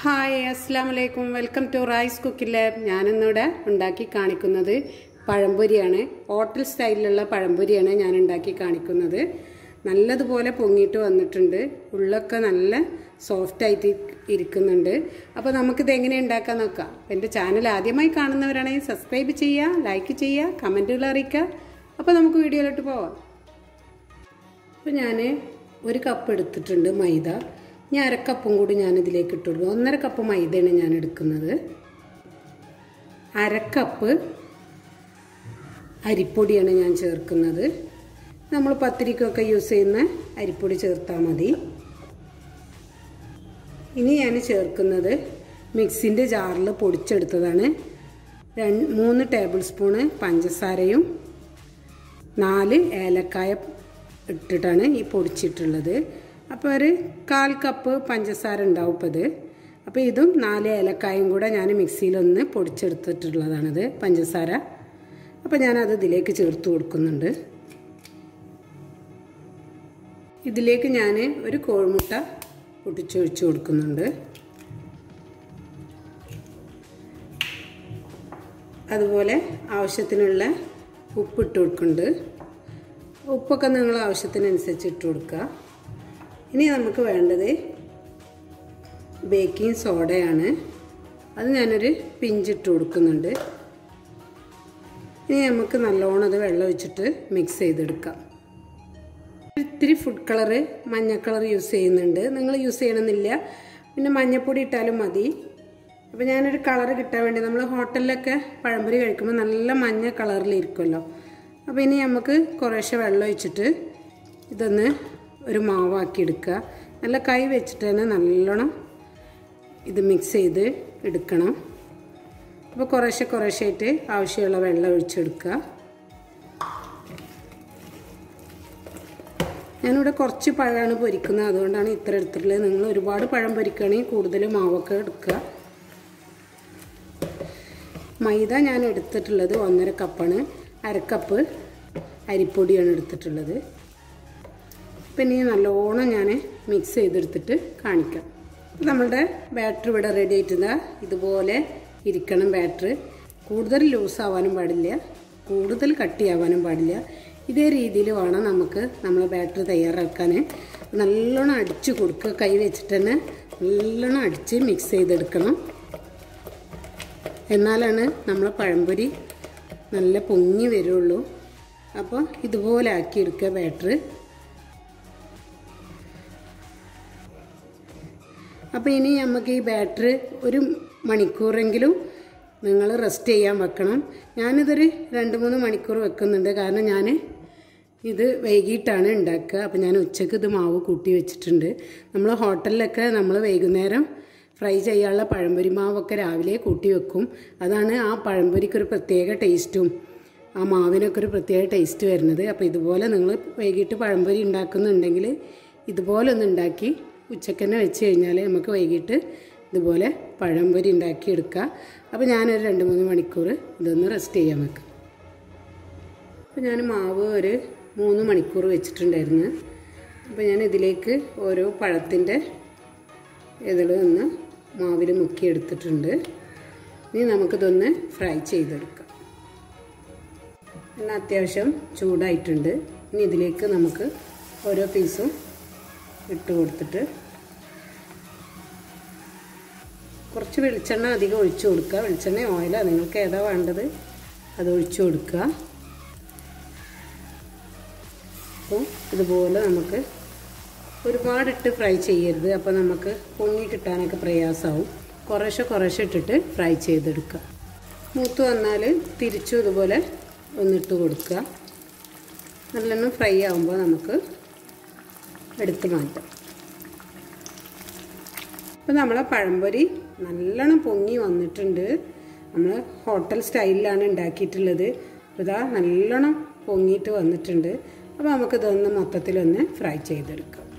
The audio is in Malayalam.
ഹായ് അസ്സാം വലൈക്കും welcome to rice cooking lab ഞാനിന്നിവിടെ ഉണ്ടാക്കി കാണിക്കുന്നത് പഴംപൊരിയാണ് ഹോട്ടൽ സ്റ്റൈലിലുള്ള പഴംപൊരിയാണ് ഞാൻ ഉണ്ടാക്കി കാണിക്കുന്നത് നല്ലതുപോലെ പൊങ്ങിയിട്ട് വന്നിട്ടുണ്ട് ഉള്ളൊക്കെ നല്ല സോഫ്റ്റ് ആയിട്ട് ഇരിക്കുന്നുണ്ട് അപ്പോൾ നമുക്കിത് എങ്ങനെ ഉണ്ടാക്കാൻ നോക്കാം എൻ്റെ ചാനൽ ആദ്യമായി കാണുന്നവരാണെങ്കിൽ സബ്സ്ക്രൈബ് ചെയ്യുക ലൈക്ക് ചെയ്യുക കമൻറ്റുകൾ അറിയിക്കുക അപ്പോൾ നമുക്ക് വീഡിയോയിലോട്ട് പോവാം അപ്പോൾ ഞാൻ ഒരു കപ്പ് എടുത്തിട്ടുണ്ട് മൈദ ഇനി അരക്കപ്പും കൂടി ഞാൻ ഇതിലേക്ക് ഇട്ട് കൊടുക്കും ഒന്നര കപ്പ് മൈദയാണ് ഞാൻ എടുക്കുന്നത് അരക്കപ്പ് അരിപ്പൊടിയാണ് ഞാൻ ചേർക്കുന്നത് നമ്മൾ പത്തിരിക്കൊക്കെ യൂസ് ചെയ്യുന്ന അരിപ്പൊടി ചേർത്താൽ മതി ഇനി ഞാൻ ചേർക്കുന്നത് മിക്സിൻ്റെ ജാറിൽ പൊടിച്ചെടുത്തതാണ് രണ്ട് മൂന്ന് ടേബിൾ സ്പൂണ് പഞ്ചസാരയും നാല് ഏലക്കായ ഇട്ടിട്ടാണ് ഈ പൊടിച്ചിട്ടുള്ളത് അപ്പോൾ ഒരു കാൽ കപ്പ് പഞ്ചസാര ഉണ്ടാവും ഇപ്പോൾ ഇത് അപ്പോൾ ഇതും നാല് ഏലക്കായും കൂടെ ഞാൻ മിക്സിയിലൊന്ന് പൊടിച്ചെടുത്തിട്ടുള്ളതാണിത് പഞ്ചസാര അപ്പോൾ ഞാനത് ഇതിലേക്ക് ചേർത്ത് കൊടുക്കുന്നുണ്ട് ഇതിലേക്ക് ഞാൻ ഒരു കോഴിമുട്ട പൊട്ടിച്ചൊഴിച്ച് കൊടുക്കുന്നുണ്ട് അതുപോലെ ആവശ്യത്തിനുള്ള ഉപ്പിട്ട് കൊടുക്കുന്നുണ്ട് ഉപ്പൊക്കെ നിങ്ങൾ ആവശ്യത്തിനനുസരിച്ച് ഇട്ട് കൊടുക്കുക ഇനി നമുക്ക് വേണ്ടത് ബേക്കിംഗ് സോഡയാണ് അത് ഞാനൊരു പിഞ്ചിട്ട് കൊടുക്കുന്നുണ്ട് ഇനി നമുക്ക് നല്ലോണം അത് വെള്ളം ഒഴിച്ചിട്ട് മിക്സ് ചെയ്തെടുക്കാം ഇത്തിരി ഫുഡ് കളറ് മഞ്ഞ കളർ യൂസ് ചെയ്യുന്നുണ്ട് നിങ്ങൾ യൂസ് ചെയ്യണമെന്നില്ല പിന്നെ മഞ്ഞപ്പൊടി ഇട്ടാലും മതി അപ്പോൾ ഞാനൊരു കളർ കിട്ടാൻ വേണ്ടി നമ്മൾ ഹോട്ടലിലൊക്കെ പഴംപൊരി കഴിക്കുമ്പോൾ നല്ല മഞ്ഞ കളറിലിരിക്കുമല്ലോ അപ്പോൾ ഇനി നമുക്ക് കുറേശ്ശെ വെള്ളം ഒഴിച്ചിട്ട് ഇതൊന്ന് ഒരു മാവാക്കി എടുക്കുക നല്ല കൈ വെച്ചിട്ട് തന്നെ നല്ലോണം ഇത് മിക്സ് ചെയ്ത് എടുക്കണം അപ്പോൾ കുറേശ്ശെ കുറേശ്ശെ ആയിട്ട് ആവശ്യമുള്ള വെള്ളം ഒഴിച്ചെടുക്കുക ഞാനിവിടെ കുറച്ച് പഴമാണ് പൊരിക്കുന്നത് അതുകൊണ്ടാണ് ഇത്ര എടുത്തിട്ടുള്ളത് നിങ്ങൾ ഒരുപാട് പഴം പൊരിക്കുകയാണെങ്കിൽ കൂടുതൽ മാവൊക്കെ എടുക്കുക മൈദ ഞാൻ എടുത്തിട്ടുള്ളത് ഒന്നര കപ്പാണ് അരക്കപ്പ് അരിപ്പൊടിയാണ് എടുത്തിട്ടുള്ളത് പിന്നെ ഈ നല്ലോണം ഞാൻ മിക്സ് ചെയ്തെടുത്തിട്ട് കാണിക്കാം നമ്മളുടെ ബാറ്റർ ഇവിടെ റെഡി ആയിട്ടുണ്ട് ഇതുപോലെ ഇരിക്കണം ബാറ്റർ കൂടുതൽ ലൂസ് ആവാനും പാടില്ല കൂടുതൽ കട്ടിയാവാനും പാടില്ല ഇതേ രീതിയിൽ വേണം നമുക്ക് നമ്മളെ ബാറ്റർ തയ്യാറാക്കാൻ നല്ലോണം അടിച്ച് കൊടുക്കുക കൈ വെച്ചിട്ട് തന്നെ നല്ലോണം അടിച്ച് മിക്സ് ചെയ്തെടുക്കണം എന്നാലാണ് നമ്മളെ പഴംപൊരി നല്ല പൊങ്ങി വരുള്ളൂ അപ്പോൾ ഇതുപോലെ ആക്കിയെടുക്കുക ബാറ്റർ അപ്പോൾ ഇനി നമുക്ക് ഈ ബാറ്റർ ഒരു മണിക്കൂറെങ്കിലും നിങ്ങൾ റെസ്റ്റ് ചെയ്യാൻ വെക്കണം ഞാനിതൊരു രണ്ട് മൂന്ന് മണിക്കൂർ വെക്കുന്നുണ്ട് കാരണം ഞാൻ ഇത് വൈകിട്ടാണ് ഉണ്ടാക്കുക അപ്പോൾ ഞാൻ ഉച്ചയ്ക്ക് ഇത് മാവ് കൂട്ടി വെച്ചിട്ടുണ്ട് നമ്മൾ ഹോട്ടലിലൊക്കെ നമ്മൾ വൈകുന്നേരം ഫ്രൈ ചെയ്യാനുള്ള പഴംപൊരി മാവൊക്കെ രാവിലെ കൂട്ടി വെക്കും അതാണ് ആ പഴംപൊരിക്കൊരു പ്രത്യേക ടേസ്റ്റും ആ മാവിനൊക്കെ ഒരു പ്രത്യേക ടേസ്റ്റ് വരുന്നത് അപ്പോൾ ഇതുപോലെ നിങ്ങൾ വൈകിട്ട് പഴംപൊരി ഉണ്ടാക്കുന്നുണ്ടെങ്കിൽ ഇതുപോലെ ഒന്ന് ഉണ്ടാക്കി ഉച്ചക്ക് തന്നെ വെച്ച് കഴിഞ്ഞാൽ നമുക്ക് വൈകിട്ട് ഇതുപോലെ പഴംപൊരി ഉണ്ടാക്കി എടുക്കുക അപ്പോൾ ഞാനൊരു രണ്ട് മൂന്ന് മണിക്കൂർ ഇതൊന്ന് റെസ്റ്റ് ചെയ്യാൻ വെക്കാം അപ്പോൾ ഞാൻ മാവ് ഒരു മൂന്ന് മണിക്കൂർ വെച്ചിട്ടുണ്ടായിരുന്നു അപ്പോൾ ഞാൻ ഇതിലേക്ക് ഓരോ പഴത്തിൻ്റെ ഇതളൊന്ന് മാവിൽ മുക്കിയെടുത്തിട്ടുണ്ട് ഇനി നമുക്കിതൊന്ന് ഫ്രൈ ചെയ്തെടുക്കാം എണ്ണ അത്യാവശ്യം ചൂടായിട്ടുണ്ട് ഇനി ഇതിലേക്ക് നമുക്ക് ഓരോ പീസും ഇട്ട് കൊടുത്തിട്ട് കുറച്ച് വെളിച്ചെണ്ണ അധികം ഒഴിച്ചു കൊടുക്കുക വെളിച്ചെണ്ണ ഓയിലോ നിങ്ങൾക്ക് ഏതാ വേണ്ടത് അത് ഒഴിച്ചു കൊടുക്കുക അപ്പോൾ ഇതുപോലെ നമുക്ക് ഒരുപാടിട്ട് ഫ്രൈ ചെയ്യരുത് അപ്പോൾ നമുക്ക് പൊങ്ങി കിട്ടാനൊക്കെ പ്രയാസമാവും കുറേശ്ശെ കുറേശ്ശെ ഇട്ടിട്ട് ഫ്രൈ ചെയ്തെടുക്കുക മൂത്ത് വന്നാൽ തിരിച്ചും ഇതുപോലെ ഒന്നിട്ട് കൊടുക്കുക നല്ലോണം ഫ്രൈ ആകുമ്പോൾ നമുക്ക് എടുത്ത് മാറ്റാം അപ്പോൾ നമ്മളെ പഴംപൊരി നല്ലോണം പൊങ്ങി വന്നിട്ടുണ്ട് നമ്മൾ ഹോട്ടൽ സ്റ്റൈലിലാണ് ഉണ്ടാക്കിയിട്ടുള്ളത് അപ്പോൾ ഇതാ നല്ലോണം പൊങ്ങിയിട്ട് വന്നിട്ടുണ്ട് അപ്പോൾ നമുക്കിതൊന്ന് മൊത്തത്തിലൊന്ന് ഫ്രൈ ചെയ്തെടുക്കാം